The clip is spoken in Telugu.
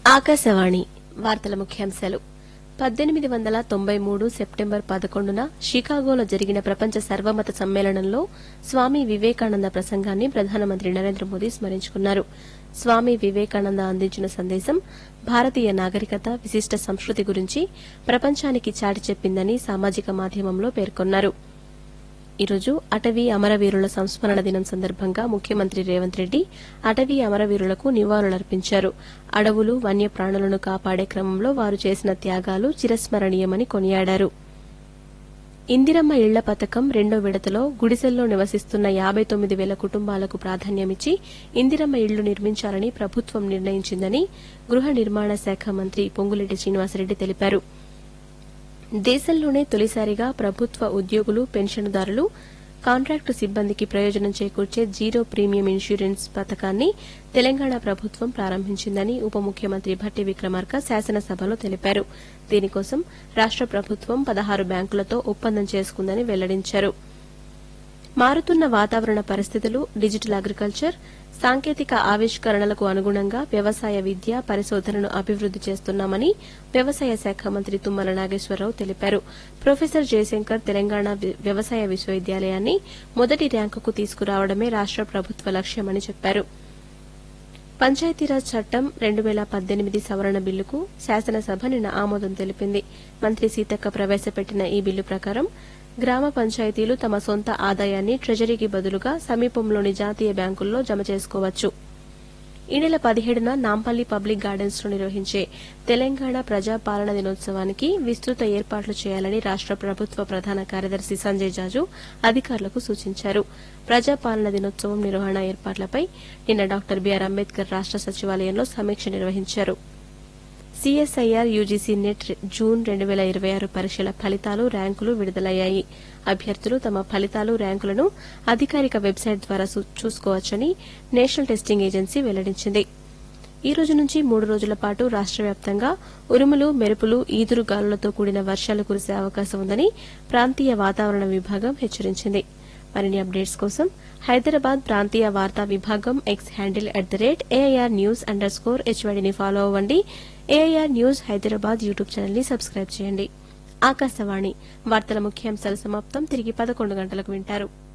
ఆకాశవాణి వార్తల ముఖ్యాంశాలు పద్దెనిమిది వందల తొంభై మూడు సెప్టెంబర్ పదకొండున షికాగోలో జరిగిన ప్రపంచ సర్వమత సమ్మేళనంలో స్వామి వివేకానంద ప్రసంగాన్ని ప్రధానమంత్రి నరేంద్ర మోదీ స్మరించుకున్నారు స్వామి వివేకానంద అందించిన సందేశం భారతీయ నాగరికత విశిష్ట సంస్కృతి గురించి ప్రపంచానికి చాటి చెప్పిందని సామాజిక మాధ్యమంలో పేర్కొన్నారు ఈరోజు అటవీ అమరవీరుల సంస్మరణ దినం సందర్భంగా ముఖ్యమంత్రి రేవంత్ రెడ్డి అటవీ అమరవీరులకు నివాళులర్పించారు అడవులు వన్యప్రాణులను కాపాడే క్రమంలో వారు చేసిన త్యాగాలు చిరస్మరణీయమని కొనియాడారు ఇందిరమ్మ ఇళ్ల పథకం రెండో విడతలో గుడిసెల్లో నివసిస్తున్న యాబై తొమ్మిది వేల కుటుంబాలకు ప్రాధాన్యమిచ్చి ఇందిరమ్మ ఇళ్లు నిర్మించాలని ప్రభుత్వం నిర్ణయించిందని గృహ నిర్మాణ శాఖ మంత్రి పొంగులేటి శ్రీనివాసరెడ్డి తెలిపారు దేశంలోనే తొలిసారిగా ప్రభుత్వ ఉద్యోగులు పెన్షన్దారులు కాంట్రాక్టు సిబ్బందికి ప్రయోజనం చేకూర్చే జీరో ప్రీమియం ఇన్సూరెన్స్ పథకాన్ని తెలంగాణ ప్రభుత్వం ప్రారంభించిందని ఉప ముఖ్యమంత్రి భట్టి విక్రమార్క శాసనసభలో తెలిపారు దీనికోసం రాష్ట ప్రభుత్వం పదహారు బ్యాంకులతో ఒప్పందం చేసుకుందని వెల్లడించారు మారుతున్న వాతావరణ పరిస్థితులు డిజిటల్ అగ్రికల్చర్ సాంకేతిక ఆవిష్కరణలకు అనుగుణంగా వ్యవసాయ విద్య పరిశోధనను అభివృద్ది చేస్తున్నామని వ్యవసాయ శాఖ మంత్రి తుమ్మల నాగేశ్వరరావు తెలిపారు ప్రొఫెసర్ జయశంకర్ తెలంగాణ వి- వ్యవసాయ విశ్వవిద్యాలయాన్ని మొదటి ర్యాంకుకు తీసుకురావడమే రాష్ట ప్రభుత్వ లక్ష్యమని చెప్పారు పంచాయతీరాజ్ చట్టం రెండు వేల పద్దెనిమిది సవరణ బిల్లుకు శాసనసభ నిన్న ఆమోదం తెలిపింది మంత్రి సీతక్క ప్రవేశపెట్టిన ఈ బిల్లు ప్రకారం గ్రామ పంచాయతీలు తమ సొంత ఆదాయాన్ని ట్రెజరీకి బదులుగా సమీపంలోని జాతీయ బ్యాంకుల్లో జమ చేసుకోవచ్చు ఈ నెల పదిహేడున నాంపల్లి పబ్లిక్ గార్డెన్స్ లో నిర్వహించే తెలంగాణ ప్రజాపాలన దినోత్సవానికి విస్తృత ఏర్పాట్లు చేయాలని రాష్ట ప్రభుత్వ ప్రధాన కార్యదర్శి సంజయ్ జాజు అధికారులకు సూచించారు ప్రజాపాలన దినోత్సవం నిర్వహణ ఏర్పాట్లపై నిన్న డాక్టర్ బీఆర్ అంబేద్కర్ రాష్ట సచివాలయంలో సమీక్ష నిర్వహించారు సీఎస్ఐఆర్ యూజీసీ నెట్ జూన్ రెండు వేల ఇరవై ఆరు పరీక్షల ఫలితాలు ర్యాంకులు విడుదలయ్యాయి అభ్యర్థులు తమ ఫలితాలు ర్యాంకులను అధికారిక వెబ్సైట్ ద్వారా చూ- చూసుకోవచ్చని నేషనల్ టెస్టింగ్ ఏజెన్సీ వెల్లడించింది ఈ రోజు నుంచి మూడు రోజుల పాటు రాష్ట వ్యాప్తంగా ఉరుములు మెరుపులు ఈదురు గాలులతో కూడిన వర్షాలు కురిసే అవకాశం ఉందని ప్రాంతీయ వాతావరణ విభాగం హెచ్చరించింది మరిన్ని అప్డేట్స్ కోసం హైదరాబాద్ ప్రాంతీయ వార్తా విభాగం X handle at the rate AIR news underscore స్కోర్ హెచ్వైడిని ఫాలో అవ్వండి AIR news Hyderabad YouTube channel ని సబ్స్క్రైబ్ చేయండి ఆకాశవాణి వార్తల ముఖ్యాంశాలు సమాప్తం తిరిగి పదకొండు గంటలకు వింటారు